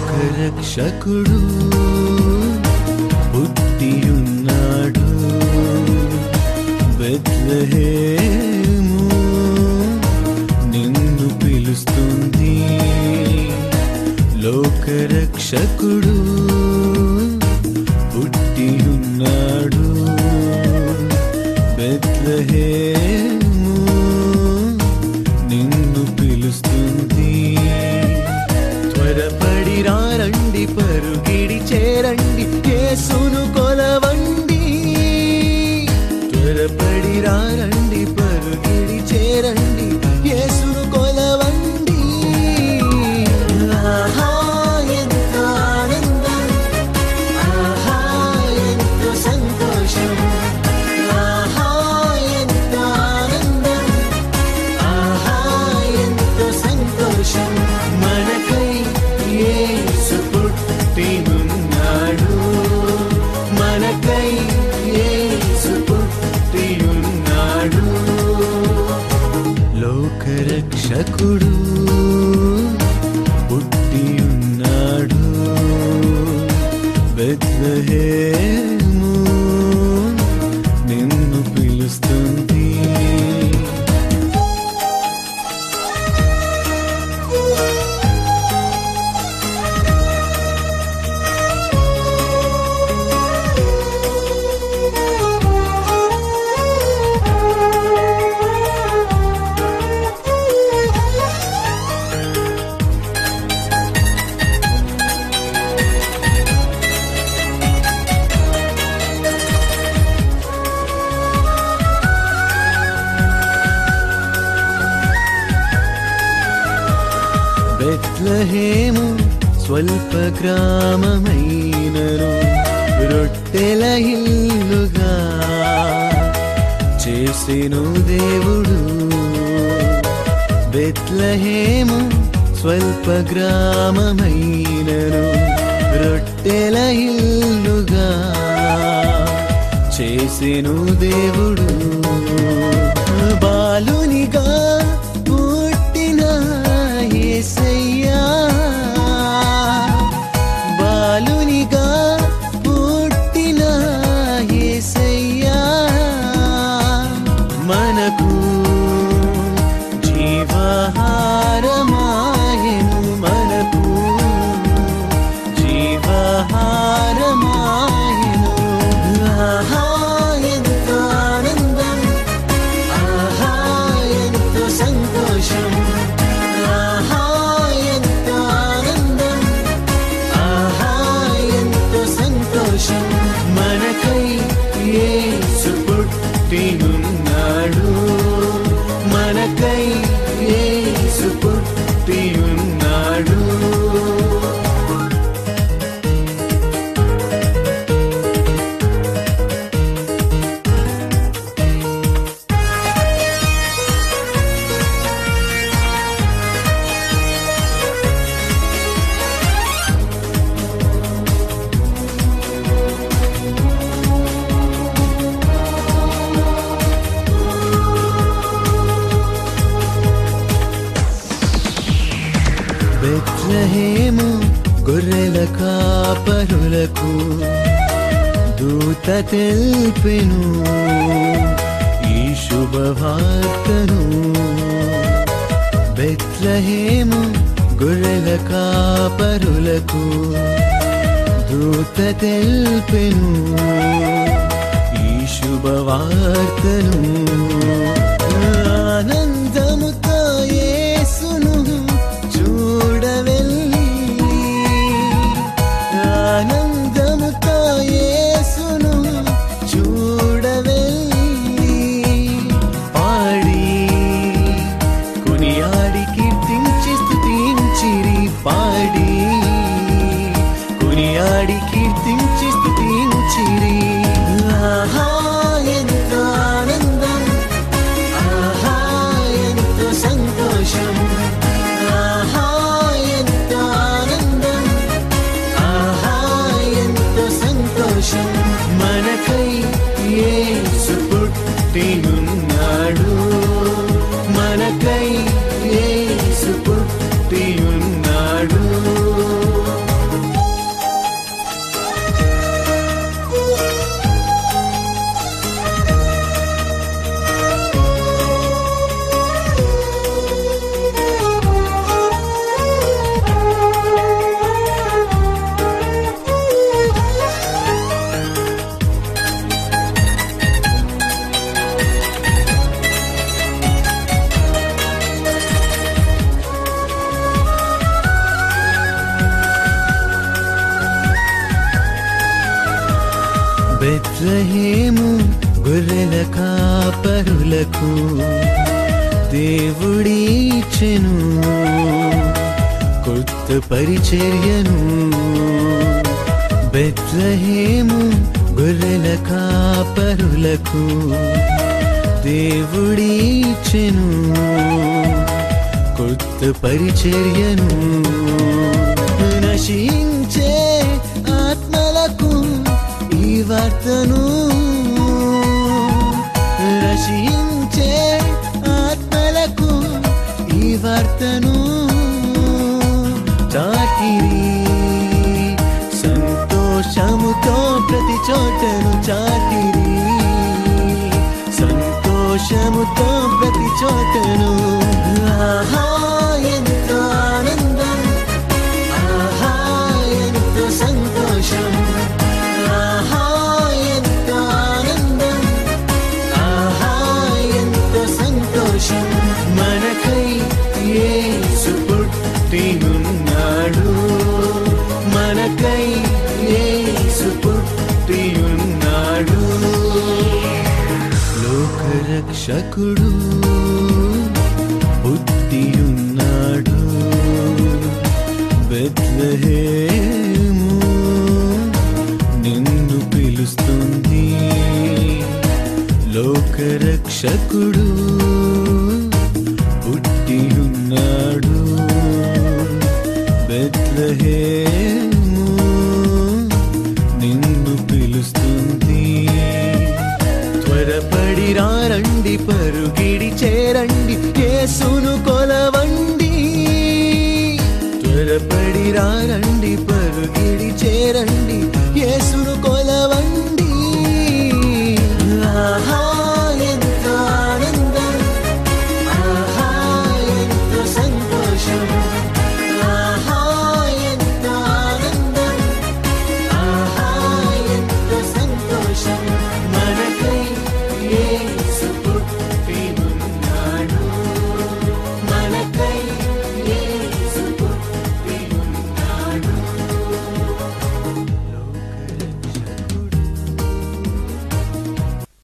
లోకరక్షకుడు పుట్టియున్నాడు బెత్లహేము నిన్ను పిలుస్తుంది లోకరక్షకుడు పుట్టియున్నాడు బెత్లహేము నిన్ను పిలుస్తుంది త్వరపడి రండి పరుగిడి చేరండి యేసును కొలవండి త్వరపడి రండి పరుగిడి చేరండి యేసును కొలవండి ఆహా ఎంత ఆనందం ఆహా ఎంత సంతోషం ఆహా ఎంత ఆనందం ఆహా ఎంతో సంతోషం మనకై యేసు పుట్టియున్నాడు మనకై యేసు పుట్టియున్నాడు లోకరక్షకుడు పుట్టియున్నాడు బెత్లహేము నిన్ను పిలుస్తుంది బెత్లహేము స్వల్ప గ్రామమైనను రొట్టెల ఇల్లుగా చేసెను దేవుడు బెత్లహేము స్వల్ప గ్రామమైనను రొట్టెల ఇల్లుగా చేసెను దేవుడు బాలునిగా పుట్టిన యేసయ్యా బాలునిగా పుట్టిన యేసయ్యా మనకు జీవహారమాయను మనకు జీవహారమాయను ఆహా ఎంతో ఆనందం ఆహా ఎంతో సంతోషం ఆహా ఎంతో ఆనందం ఆహా ఎంతో సంతోషం మనకై యేసు పుట్టియున్నాడు మనకై యేసు పుట్టియున్నాడు బెత్లహేము గొర్రెల కాపరులకు దూత తెల్పెను ఈ శుభవార్తను బెత్లహేము గొర్రెల కాపరులకు దూత తెల్పెను ఈ శుభవార్తను ఆనందముతో యేసును చూడవెళ్ళి ఆనందముతో యేసును చూడవెళ్ళి పాడి కొనియాడి కీర్తించి స్తుతించిరి పాడి కొనియాడి కీర్తించి స్తుతించిరి ఆహా ఎంతో ఆనందం ఆహా బెత్లహేము గొర్రెల కాపరులకు దేవుడిచెను కొత్త పరిచర్యను బెత్లహేము గొర్రెల కాపరులకు దేవుడిచెను కొత్త పరిచర్యను నశించే ఆత్మలకు ఈ వార్తను నశించే ఆత్మలకు ఈ వార్తను చాటిరి సంతోషముతో ప్రతి చోటను చాటిరి సంతోషముతో ప్రతి చోటను ఆహా ఎంతో ఆనందం ఆహా ఎంతో సంతోషం ఆహా ఎంతో ఆనందం ఆహా ఎంతో సంతోషం మనకై యేసు పుట్టియున్నాడు మనకై యేసు పుట్టియున్నాడు లోకరక్షకుడు పుట్టియున్నాడు బెత్లహేము నిన్ను పిలుస్తుంది లోకరక్షకుడు పుట్టియున్నాడు బెత్లహేము నిన్ను పిలుస్తుంది త్వరపడి రండి పరుగిడి చేరండి యేసును కొలవండి త్వరపడి రండి పరుగిడి చేరండి